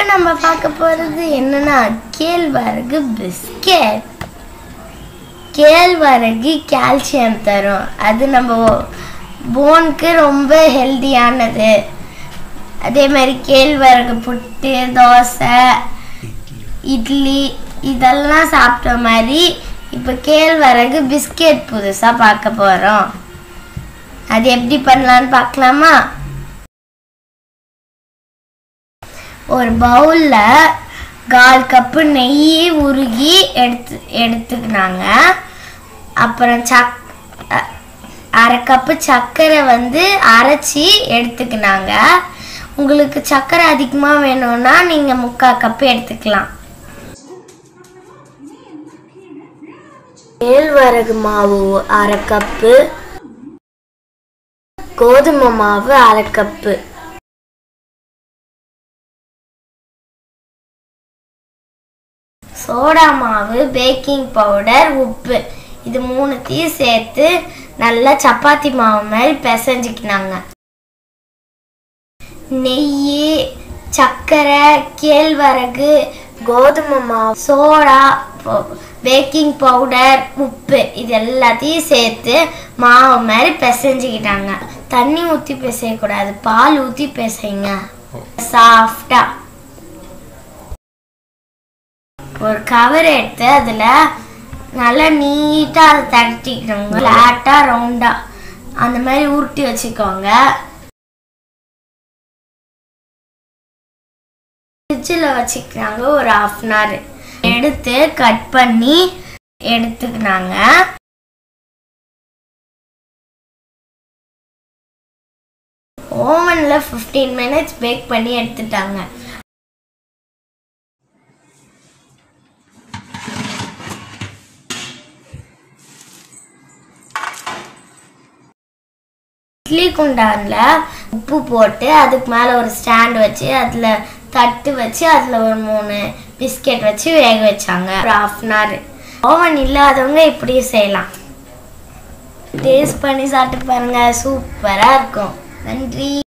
நம்ம பார்க்க போறது என்னன்னா கேழ்வரகு பிஸ்கெட் கேழ்வரகு கால்சியம் தரும் அது நம்ம போனுக்கு ரொம்ப ஹெல்தியானது அதே மாதிரி கேழ்வரகு புட்டு தோசை இட்லி இதெல்லாம் சாப்பிட்ட மாதிரி இப்போ கேழ்வரகு பிஸ்கெட் புதுசாக பார்க்க போகிறோம் அது எப்படி பண்ணலான்னு பார்க்கலாமா ஒரு பவுலில் கால் கப்பு நெய் உருகி எடுத்து எடுத்துக்கினாங்க அப்புறம் சக் அ- அரை கப்பு சர்க்கரை வந்து அரைச்சி எடுத்துக்கினாங்க உங்களுக்கு சர்க்கரை அதிகமாக வேணும்னா நீங்கள் முக்கால் கப்பு எடுத்துக்கலாம் கேழ்வரகு மாவு அரை கப்பு கோதுமை மாவு அரை கப்பு சோடா மாவு பேக்கிங் பவுடர் உப்பு இது மூணுத்தையும் சேர்த்து நல்லா சப்பாத்தி மாவு மாதிரி பிசைஞ்சிக்கினாங்க நெய் சர்க்கரை கேழ்வரகு கோதுமை மாவு சோடா பேக்கிங் பவுடர் உப்பு இது எல்லாத்தையும் சேர்த்து மாவு மாதிரி பிசைஞ்சிக்கிட்டாங்க தண்ணி ஊற்றி பிசையக்கூடாது பால் ஊற்றி பிசைங்க சாஃப்டா ஒரு கவர் எடுத்து அதில் நல்லா நீட்டாக அதை தட்டிக்கணுங்க ஃப்ளாட்டாக ரவுண்டாக அந்த மாதிரி உருட்டி வச்சுக்கோங்க ஃப்ரிட்ஜில் வச்சுக்கிறாங்க ஒரு ஹாஃப் அன் ஹவர் எடுத்து கட் பண்ணி எடுத்துக்கினாங்க ஓவனில் ஃபிஃப்டீன் மினிட்ஸ் பேக் பண்ணி எடுத்துட்டாங்க இட்லி குண்டானில் உப்பு போட்டு அதுக்கு மேலே ஒரு ஸ்டாண்ட் வச்சு அதில் தட்டு வச்சு அதில் ஒரு மூணு பிஸ்கெட் வச்சு வேக வச்சாங்க ஒரு ஹாஃப் அன் ஹவர் ஓவன் இல்லாதவங்க இப்படியும் செய்யலாம் டேஸ்ட் பண்ணி சாப்பிட்டு பாருங்க சூப்பராக இருக்கும் நன்றி